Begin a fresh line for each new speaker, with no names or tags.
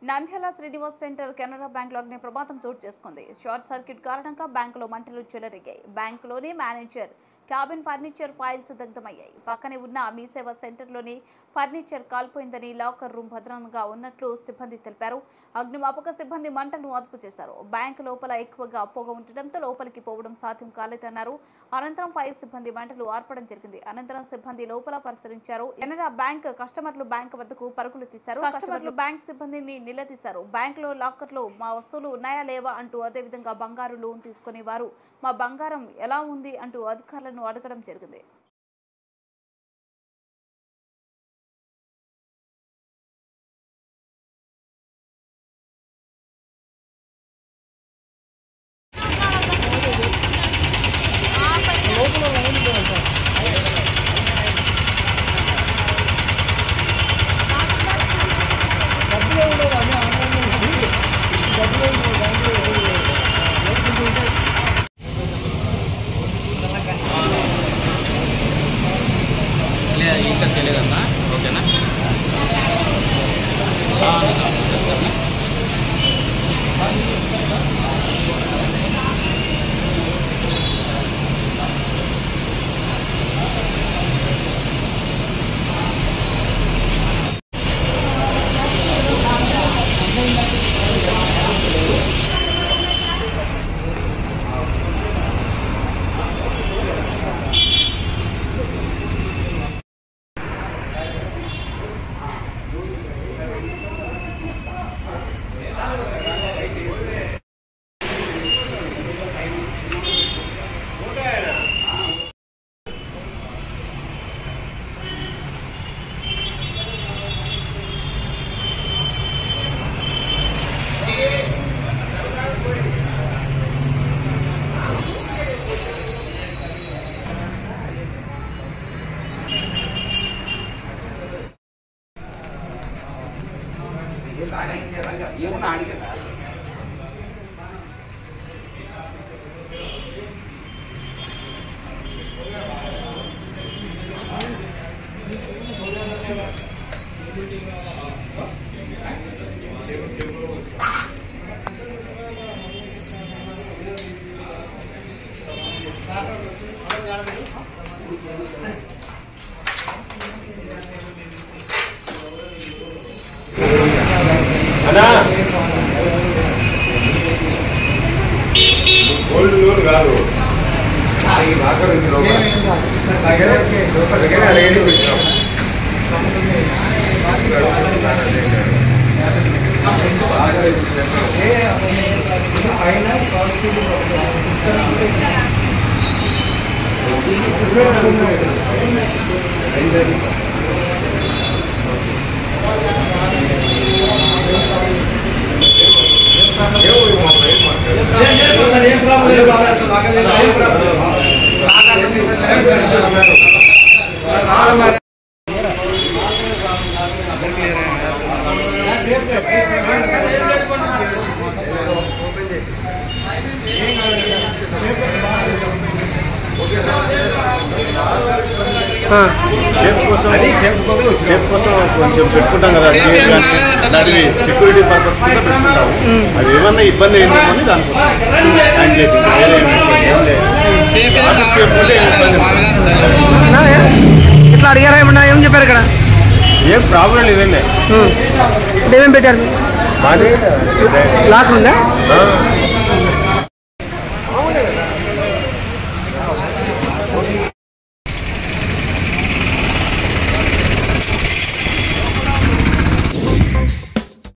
Nandyal Srinivas centre Canara Bank లో అగ్ని ప్రమాదం చోటు చేసుకుంది షార్ట్ సర్క్యూట్ కారణంగా బ్యాంకులో మంటలు చెలరిగాయి బ్యాంకులోని మేనేజర్ క్యాబిన్ ఫర్నిచర్ ఫైల్స్ దగ్ధమయ్యాయి పక్కనే ఉన్న మీ సేవ సెంటర్లోని ఫర్నిచర్ కాల్పోయిందని లాకర్ రూమ్ భద్రంగా ఉన్నట్లు సిబ్బంది తెలిపారు అగ్నిమాపక సిబ్బంది మంటలను అదుపు చేశారు బ్యాంక్ లోపల ఎక్కువగా పొగ ఉండటంతో లోపలికి పోవడం సాధ్యం కాలేదన్నారు అనంతరం ఫైర్ సిబ్బంది మంటలు ఆర్పడం జరిగింది అనంతరం సిబ్బంది లోపల పరిశీలించారు కెనరా బ్యాంక్ కస్టమర్లు బ్యాంక్ వద్దకు పరుగులు తీశారు కస్టమర్లు బ్యాంక్ సిబ్బందిని నిలదీశారు బ్యాంక్ లో లాకర్ లో మా వస్తువులు ఉన్నాయా లేవా అంటూ అదే విధంగా బంగారు లోన్ తీసుకునే వారు మా బంగారం ఎలా ఉంది అంటూ అధికారులను అడగడం జరిగింది
లేదు ఇంకా తెలియదమ్మా ఓకేనా ఆ, చెప్తాను.
అన్నా గోల్డ్ లోన్ కాదు ఈ వాకర్ ఉంది లోపల. అందుకని అడిగి పెట్టినాం. ఏమో ఈ మొక్క ఏం మాట్లాడు.
సేఫ్ కోసం సేఫ్ కోసం కొంచెం పెట్టుకుంటాం కదా సేఫ్ కానీ దాని సెక్యూరిటీ పర్పస్ కింద పెట్టుకుంటాం అది ఏమన్నా ఇబ్బంది అయిందేమో అని దానికోసం హ్యాండ్ చేపింగ్ వేరే ఏం లేదు. ఆర్డర్ సేఫ్ ఉంటే ఏం ఇబ్బంది ఉండదు.
ఇట్లా అడిగారా ఏమన్నా ఏం చెప్పారు ఇక్కడ
ఏం ప్రాబ్లం లేదండి
అంటే ఏమేమి పెట్టారు
మాది
లాక్ ఉందా
ఆ,